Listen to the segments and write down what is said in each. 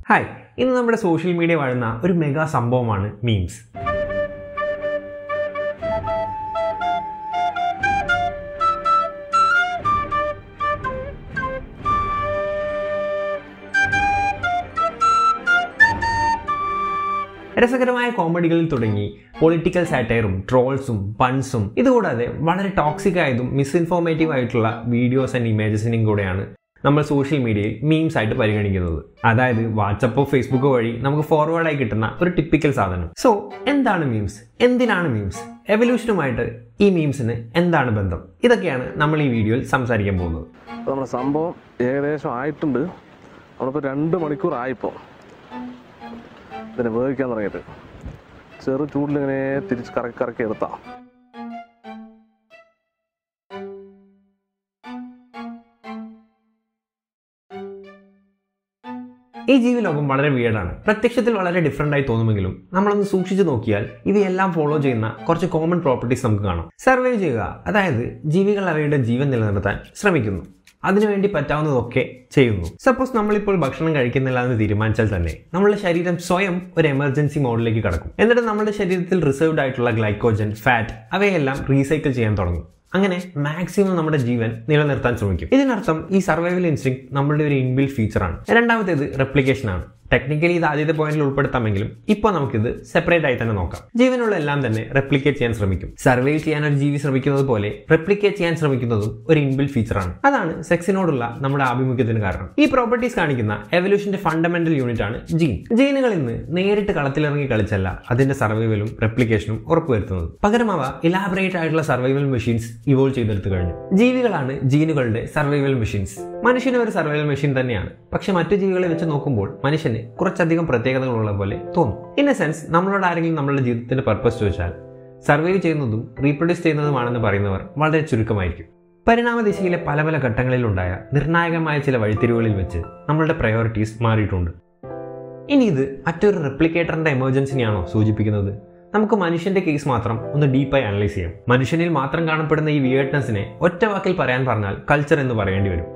Hi ഇന്ന് നമ്മുടെ social media വാഴുന്ന ഒരു മെഗാ സംഭവമാണ് മീംസ് രസകരമായ കോമഡികളിൽ തുടങ്ങി പൊളിറ്റിക്കൽ സാറ്റയറും ട്രോൾസും പൺസും ഇതുകൂടാതെ വളരെ ടോക്സിക് ആയതും മിസ്ഇൻഫോർമേറ്റീവ് ആയിട്ടുള്ള വീഡിയോസ് ആൻഡ് ഇമേജസിനെയും കൂടെയാണ് നമ്മൾ സോഷ്യൽ മീഡിയയിൽ മീംസ് ആയിട്ട് പരിഗണിക്കുന്നത് അതായത് വാട്സപ്പോ ഫേസ്ബുക്കോ വഴി നമുക്ക് ഫോർവേഡായി കിട്ടുന്ന ഒരു ടിപ്പിക്കൽ സാധനം സോ എന്താണ് മീംസ് എന്തിനാണ് മീംസ് എവല്യൂഷനുമായിട്ട് ഈ മീംസിന് എന്താണ് ബന്ധം ഇതൊക്കെയാണ് നമ്മൾ ഈ വീഡിയോയിൽ സംസാരിക്കാൻ പോകുന്നത് അപ്പോൾ നമ്മുടെ സംഭവം ഏകദേശം ആയിട്ടുണ്ട് നമ്മളിപ്പോൾ രണ്ട് മണിക്കൂർ ആയിപ്പോൾ ഇതിനെ വേവിക്കാൻ തുടങ്ങിയിട്ട് ചെറു ചൂടിലിങ്ങനെ തിരിച്ച് കറക്കി കറക്കി എടുത്താം ഈ ജീവിലോകം വളരെ വിയർഡാണ് പ്രത്യക്ഷത്തിൽ വളരെ ഡിഫറെൻ്റ് ആയി തോന്നുമെങ്കിലും നമ്മളൊന്ന് സൂക്ഷിച്ചു നോക്കിയാൽ ഇവയെല്ലാം ഫോളോ ചെയ്യുന്ന കുറച്ച് കോമൺ പ്രോപ്പർട്ടീസ് നമുക്ക് കാണാം സർവൈവ് ചെയ്യുക അതായത് ജീവികൾ അവയുടെ ജീവൻ നിലനിർത്താൻ ശ്രമിക്കുന്നു അതിനുവേണ്ടി പറ്റാവുന്നതൊക്കെ ചെയ്യുന്നു സപ്പോസ് നമ്മളിപ്പോൾ ഭക്ഷണം കഴിക്കുന്നില്ല എന്ന് തീരുമാനിച്ചാൽ തന്നെ നമ്മുടെ ശരീരം സ്വയം ഒരു എമർജൻസി മോഡിലേക്ക് കടക്കും എന്നിട്ട് നമ്മുടെ ശരീരത്തിൽ റിസർവ്ഡ് ആയിട്ടുള്ള ഗ്ലൈക്കോജൻ ഫാറ്റ് അവയെല്ലാം റീസൈക്കിൾ ചെയ്യാൻ തുടങ്ങും അങ്ങനെ മാക്സിമം നമ്മുടെ ജീവൻ നിലനിർത്താൻ ശ്രമിക്കും ഇതിനർത്ഥം ഈ സർവൈവൽ ഇൻസ്റ്റിങ് നമ്മളുടെ ഒരു ഇൻബിൽ ഫീച്ചറാണ് രണ്ടാമത്തേത് റെപ്ലിക്കേഷൻ ആണ് ടെക്നിക്കലി ഇത് ആദ്യത്തെ പോയിന്റിൽ ഉൾപ്പെടുത്താമെങ്കിലും ഇപ്പോൾ നമുക്കിത് സെപ്പറേറ്റ് ആയി തന്നെ നോക്കാം ജീവനുള്ള എല്ലാം തന്നെ റെപ്ലിക്കേറ്റ് ചെയ്യാൻ ശ്രമിക്കും സർവൈവ് ചെയ്യാൻ ഒരു ജീവി ശ്രമിക്കുന്നത് പോലെ റെപ്ലിക്കേറ്റ് ചെയ്യാൻ ശ്രമിക്കുന്നതും ഒരു ഇൻബിൽ ഫീച്ചറാണ് അതാണ് സെക്സിനോടുള്ള നമ്മുടെ ആഭിമുഖ്യത്തിന് കാരണം ഈ പ്രോപ്പർട്ടീസ് കാണിക്കുന്ന എവല്യൂഷന്റെ ഫണ്ടമെന്റൽ യൂണിറ്റ് ആണ് ജീൻ ജീനുകൾ ഇന്ന് നേരിട്ട് കളത്തിലിറങ്ങി കളിച്ചല്ല അതിന്റെ സർവൈവലും റെപ്ലിക്കേഷനും ഉറപ്പുവരുത്തുന്നത് പകരം അവ ഇലാബറേറ്റ് ആയിട്ടുള്ള സർവൈവൽ മെഷീൻസ് ഇവോൾവ് ചെയ്തെടുത്തു കഴിഞ്ഞു ജീവികളാണ് ജീനുകളുടെ സർവൈവൽ മെഷീൻസ് മനുഷ്യന് ഒരു സർവൈവൽ മെഷീൻ തന്നെയാണ് പക്ഷെ മറ്റു ജീവികളെ വെച്ച് നോക്കുമ്പോൾ മനുഷ്യന് കുറച്ചധികം പ്രത്യേകതകളുള്ള പോലെ തോന്നും ഇൻ എ സെൻസ് നമ്മളോട് ആരെങ്കിലും നമ്മളുടെ ജീവിതത്തിന്റെ പർപ്പസ് ചോദിച്ചാൽ സർവൈവ് ചെയ്യുന്നതും റീപ്രൊഡ്യൂസ് ചെയ്യുന്നതുമാണെന്ന് പറയുന്നവർ വളരെ ചുരുക്കമായിരിക്കും പരിണാമ ദിശയിലെ പല പല ഘട്ടങ്ങളിലുണ്ടായ നിർണായകമായ ചില വഴിത്തിരിവുകളിൽ വെച്ച് നമ്മളുടെ പ്രയോറിറ്റീസ് മാറിയിട്ടുണ്ട് ഇനി ഇത് മറ്റൊരു റെപ്ലിക്കേറ്ററിന്റെ എമർജൻസിനെയാണോ സൂചിപ്പിക്കുന്നത് നമുക്ക് മനുഷ്യന്റെ കേസ് മാത്രം ഒന്ന് ഡീപ്പായി അനലൈസ് ചെയ്യാം മനുഷ്യനിൽ മാത്രം കാണപ്പെടുന്ന ഈ വിയേർഡ്നെസ്സിനെ ഒറ്റ വാക്കിൽ പറയാൻ പറഞ്ഞാൽ കൾച്ചർ എന്ന് പറയേണ്ടി വരും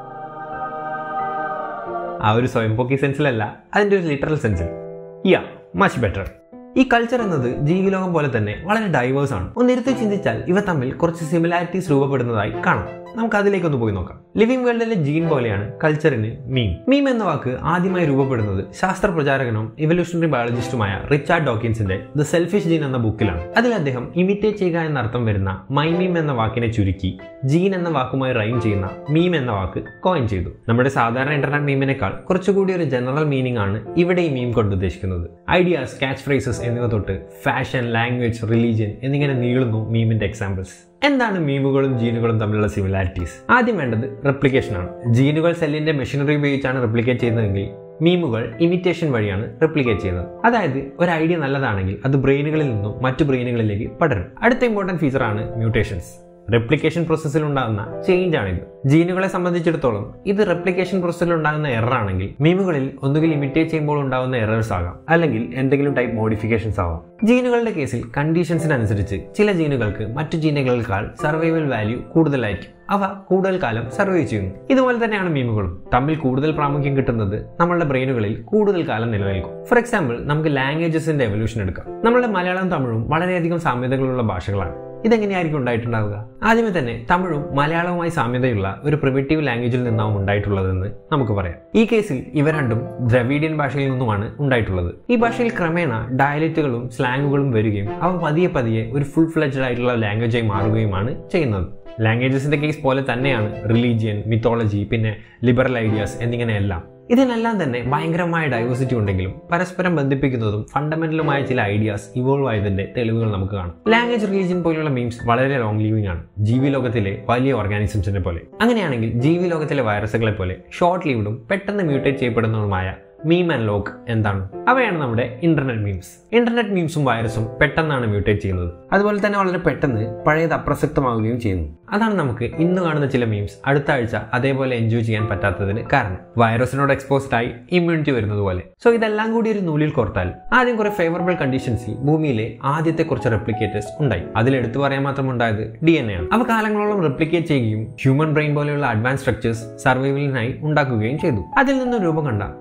ആ ഒരു സ്വയംപോക്കി സെൻസിലല്ല അതിൻ്റെ ഒരു ലിറ്ററൽ സെൻസിൽ യാ മച്ച് ബെറ്റർ ഈ കൾച്ചർ എന്നത് ജീവിലോകം പോലെ തന്നെ വളരെ ഡൈവേഴ്സ് ആണ് ഒന്നിരുത്തി ചിന്തിച്ചാൽ ഇവ തമ്മിൽ കുറച്ച് സിമിലാരിറ്റീസ് രൂപപ്പെടുന്നതായി കാണാം നമുക്ക് അതിലേക്കൊന്ന് പോയി നോക്കാം ലിവിംഗ് വേൾഡിലെ ജീൻ പോലെയാണ് കൾച്ചറിന് മീം മീം എന്ന വാക്ക് ആദ്യമായി രൂപപ്പെടുന്നത് ശാസ്ത്ര പ്രചാരകനും ഇവല്യൂഷണറി ബയോളജിസ്റ്റുമായ റിച്ചാർഡ് ഡോക്കിൻസിന്റെ ദ സെൽഫിഷ് ജീൻ എന്ന ബുക്കിലാണ് അതിൽ അദ്ദേഹം ഇമിറ്റേറ്റ് ചെയ്യുക എന്ന അർത്ഥം വരുന്ന മൈ മീം എന്ന വാക്കിനെ ചുരുക്കി ജീൻ എന്ന വാക്കുമായി റൈം ചെയ്യുന്ന മീം എന്ന വാക്ക് കോയിൻ ചെയ്തു നമ്മുടെ സാധാരണ ഇന്റർനെറ്റ് മീമിനേക്കാൾ കുറച്ചുകൂടി ഒരു ജനറൽ മീനിങ് ആണ് ഇവിടെ ഈ മീം കൊണ്ട് ഉദ്ദേശിക്കുന്നത് ഐഡിയാസ് കാച്ച് ഫ്രേസസ് എന്നിവ തൊട്ട് ഫാഷൻ ലാംഗ്വേജ് റിലീജിയൻ എന്നിങ്ങനെ നീളുന്നു മീമിന്റെ എക്സാമ്പിൾസ് എന്താണ് മീമുകളും ജീനുകളും തമ്മിലുള്ള സിമിലാരിറ്റീസ് ആദ്യം വേണ്ടത് റെപ്ലിക്കേഷൻ ആണ് ജീനുകൾ സെല്ലിന്റെ മെഷീനറി ഉപയോഗിച്ചാണ് റെപ്ലിക്കേറ്റ് ചെയ്യുന്നതെങ്കിൽ മീമുകൾ ഇമിറ്റേഷൻ വഴിയാണ് റെപ്ലിക്കേറ്റ് ചെയ്യുന്നത് അതായത് ഒരു ഐഡിയ നല്ലതാണെങ്കിൽ അത് ബ്രെയിനുകളിൽ നിന്നും മറ്റു ബ്രെയിനുകളിലേക്ക് പടരും അടുത്ത ഇമ്പോർട്ടൻറ്റ് ഫീച്ചറാണ് മ്യൂട്ടേഷൻസ് റെപ്ലിക്കേഷൻ പ്രോസസ്സിൽ ഉണ്ടാകുന്ന ചേഞ്ച് ആണിത് ജീനുകളെ സംബന്ധിച്ചിടത്തോളം ഇത് റെപ്ലിക്കേഷൻ പ്രോസസ്സിൽ ഉണ്ടാകുന്ന എറർ ആണെങ്കിൽ മീമുകളിൽ ഒന്നുകിൽ ഇമിറ്റേറ്റ് ചെയ്യുമ്പോൾ ഉണ്ടാകുന്ന എറേഴ്സ് ആകാം അല്ലെങ്കിൽ എന്തെങ്കിലും ടൈപ്പ് മോഡിഫിക്കേഷൻസ് ആവാം ജീനുകളുടെ കേസിൽ കണ്ടീഷൻസിനനുസരിച്ച് ചില ജീനുകൾക്ക് മറ്റു ജീനുകളേക്കാൾ സർവൈവൽ വാല്യൂ കൂടുതലായിരിക്കും അവ കൂടുതൽ കാലം സർവൈവ് ചെയ്യുന്നു ഇതുപോലെ തന്നെയാണ് മീമുകളും തമ്മിൽ കൂടുതൽ പ്രാമുഖ്യം കിട്ടുന്നത് നമ്മളുടെ ബ്രെയിനുകളിൽ കൂടുതൽ കാലം നിലനിൽക്കും ഫോർ എക്സാമ്പിൾ നമുക്ക് ലാംഗ്വേജസിന്റെ എവല്യൂഷൻ എടുക്കാം നമ്മളുടെ മലയാളം തമിഴും വളരെയധികം സാമ്യതകളുള്ള ഭാഷകളാണ് ഇതെങ്ങനെയായിരിക്കും ഉണ്ടായിട്ടുണ്ടാവുക ആദ്യമേ തന്നെ തമിഴും മലയാളവുമായി സാമ്യതയുള്ള ഒരു പ്രിമിറ്റീവ് ലാംഗ്വേജിൽ നിന്നാവും ഉണ്ടായിട്ടുള്ളതെന്ന് നമുക്ക് പറയാം ഈ കേസിൽ ഇവ രണ്ടും ദ്രവീഡിയൻ ഭാഷയിൽ നിന്നുമാണ് ഉണ്ടായിട്ടുള്ളത് ഈ ഭാഷയിൽ ക്രമേണ ഡയലറ്റുകളും സ്ലാങ്ങുകളും വരികയും അവ പതിയെ പതിയെ ഒരു ഫുൾ ഫ്ലെഡ്ജഡ് ആയിട്ടുള്ള ലാംഗ്വേജായി മാറുകയുമാണ് ചെയ്യുന്നത് ലാംഗ്വേജസിന്റെ കേസ് പോലെ തന്നെയാണ് റിലീജിയൻ മിത്തോളജി പിന്നെ ലിബറൽ ഐഡിയാസ് എന്നിങ്ങനെയെല്ലാം ഇതിനെല്ലാം തന്നെ ഭയങ്കരമായ ഡൈവേഴ്സിറ്റി ഉണ്ടെങ്കിലും പരസ്പരം ബന്ധിപ്പിക്കുന്നതും ഫണ്ടമെന്റലുമായ ചില ഐഡിയാസ് ഇവോൾവ് ആയതിന്റെ തെളിവുകൾ നമുക്ക് കാണാം ലാംഗ്വേജ് റിലീജിയൻ പോലുള്ള മീംസ് വളരെ ലോങ് ലിവിംഗ് ആണ് ജീവി ലോകത്തിലെ വലിയ ഓർഗാനിസംസിനെ പോലെ അങ്ങനെയാണെങ്കിൽ ജീവി ലോകത്തിലെ വൈറസുകളെ പോലെ ഷോർട്ട് ലീവ്ഡും പെട്ടെന്ന് മ്യൂട്ടേറ്റ് ചെയ്യപ്പെടുന്നതുമായ മീം ആൻഡ് ലോക്ക് എന്താണ് അവയാണ് നമ്മുടെ ഇന്റർനെറ്റ് മീംസ് ഇന്റർനെറ്റ് മീംസും വൈറസും പെട്ടെന്നാണ് മ്യൂട്ടേറ്റ് ചെയ്യുന്നത് അതുപോലെ തന്നെ വളരെ പെട്ടെന്ന് പഴയത് അപ്രസക്തമാവുകയും ചെയ്യുന്നു അതാണ് നമുക്ക് ഇന്ന് കാണുന്ന ചില മീംസ് അടുത്ത ആഴ്ച അതേപോലെ എൻജോയ് ചെയ്യാൻ പറ്റാത്തതിന് കാരണം വൈറസിനോട് എക്സ്പോസ്ഡ് ആയി ഇമ്മ്യൂണിറ്റി വരുന്നത് പോലെ സോ ഇതെല്ലാം കൂടി ഒരു നൂലിൽ കോർത്താൽ ആദ്യം കുറെ ഫേവറബിൾ കണ്ടീഷൻസിൽ ഭൂമിയിലെ ആദ്യത്തെ കുറച്ച് റെപ്ലിക്കേറ്റേഴ്സ് ഉണ്ടായി അതിൽ എടുത്തു പറയാൻ മാത്രം ഉണ്ടായത് ഡി എൻ എ ആണ് അവ കാലങ്ങളോളം റെപ്ലിക്കേറ്റ് ചെയ്യുകയും ഹ്യൂമൻ ബ്രെയിൻ പോലെയുള്ള അഡ്വാൻസ് സ്ട്രക്ചേഴ്സ് സർവൈവലിനായി ഉണ്ടാക്കുകയും ചെയ്തു അതിൽ നിന്നും രൂപം കണ്ട പുതിയ തരം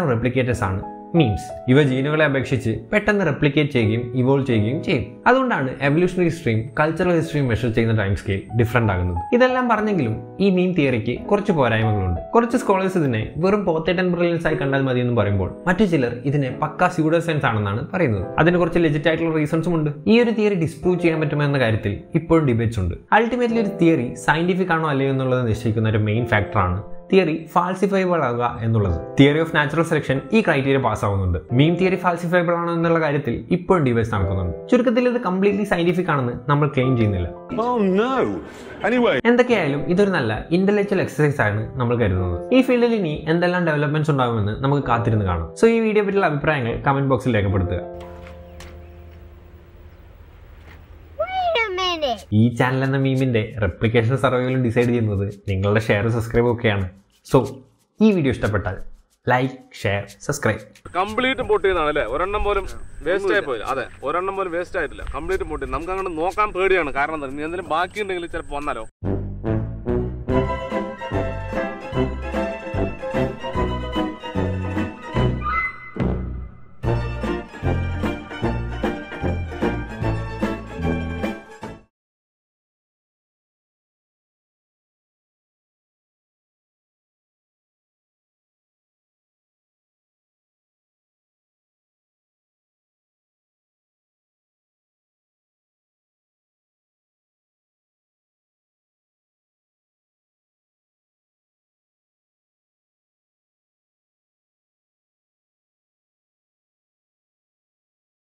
തരം റെപ്ലിക്കേറ്റേഴ്സ് ആണ് മീൻസ് ഇവ ജീനുകളെ അപേക്ഷിച്ച് പെട്ടെന്ന് റെപ്ലിക്കേറ്റ് ചെയ്യുകയും ഇവോൾവ് ചെയ്യുകയും ചെയ്യും അതുകൊണ്ടാണ് എവല്യൂഷണറി ഹിസ്റ്ററിയും കൾച്ചറൽ ഹിസ്റ്ററിയും മെഷർ ചെയ്യുന്ന ടൈം സ്കെയിൽ ഡിഫറെന്റ് ആകുന്നത് ഇതെല്ലാം പറഞ്ഞെങ്കിലും ഈ മീൻ തിയറിക്ക് കുറച്ച് പോരായ്മകളുണ്ട് കുറച്ച് സ്കോളേഴ്സ് ഇതിനെ വെറും പോത്തേറ്റൻ ബ്രില്യൻസ് ആയി കണ്ടാൽ മതി എന്ന് പറയുമ്പോൾ മറ്റു ചിലർ ഇതിനെ പക്ക സ്യൂഡോ സയൻസ് ആണെന്നാണ് പറയുന്നത് അതിന് കുറച്ച് ലെജിറ്റ് ആയിട്ടുള്ള റീസൺസും ഉണ്ട് ഈ ഒരു തിയറി ഡിസ്പ്രൂവ് ചെയ്യാൻ പറ്റുമോ എന്ന കാര്യത്തിൽ ഇപ്പോഴും ഡിബേറ്റ്സ് ഉണ്ട് അൾട്ടിമേറ്റ്ലി ഒരു തിയറി സയന്റിഫിക് ആണോ അല്ലയോ എന്നുള്ളത് നിശ്ചയിക്കുന്ന ഒരു മെയിൻ ഫാക്ടറാണ് തിയറി ഫാൾസിഫൈബിൾ ആകുക എന്നുള്ളത് തിയറി ഓഫ് നാച്ചുറൽ സെലക്ഷൻ ഈ ക്രൈറ്റീരിയ പാസ് ആവുന്നുണ്ട് മീൻ തിയറി ഫാൾസിഫൈബിൾ ആണോ എന്നുള്ള കാര്യത്തിൽ ഇപ്പോഴും ഡിബേറ്റ്സ് നടക്കുന്നുണ്ട് ചുരുക്കത്തിൽ ഇത് കംപ്ലീറ്റ്ലി സയന്റിഫിക് ആണെന്ന് നമ്മൾ ക്ലെയിം ചെയ്യുന്നില്ല Oh no! Anyway. എന്തൊക്കെയായാലും ഇതൊരു നല്ല ഇന്റലക്ച്വൽ എക്സസൈസ് ആണ് നമ്മൾ കരുതുന്നത് ഈ ഫീൽഡിൽ ഇനി എന്തെല്ലാം ഡെവലപ്മെന്റ്സ് ഉണ്ടാകുമെന്ന് നമുക്ക് കാത്തിരുന്ന് കാണാം സോ ഈ വീഡിയോ പറ്റിയുള്ള അഭിപ്രായങ്ങൾ കമന്റ് ബോക്സിൽ രേഖപ്പെടുത്തുക Wait a minute. ഈ ചാനൽ എന്ന മീമിന്റെ റെപ്ലിക്കേഷൻ സർവേകളും ഡിസൈഡ് ചെയ്യുന്നത് നിങ്ങളുടെ ഷെയർ സബ്സ്ക്രൈബ് ഒക്കെയാണ് സോ ഈ വീഡിയോ ഇഷ്ടപ്പെട്ടാൽ ലൈക്ക് ഷെയർ സബ്സ്ക്രൈബ് കംപ്ലീറ്റ് പൊട്ടിയതാണ് അല്ലേ ഒരെണ്ണം പോലും വേസ്റ്റ് ആയി പോയില്ല അതെ ഒരെണ്ണം പോലും വേസ്റ്റ് ആയിട്ടില്ല കംപ്ലീറ്റ് പൊട്ടി നമുക്ക് അങ്ങോട്ട് നോക്കാൻ പേടിയാണ് കാരണം എന്താ ഇനി എന്തെങ്കിലും ബാക്കി ഉണ്ടെങ്കിൽ ചിലപ്പോൾ വന്നാലോ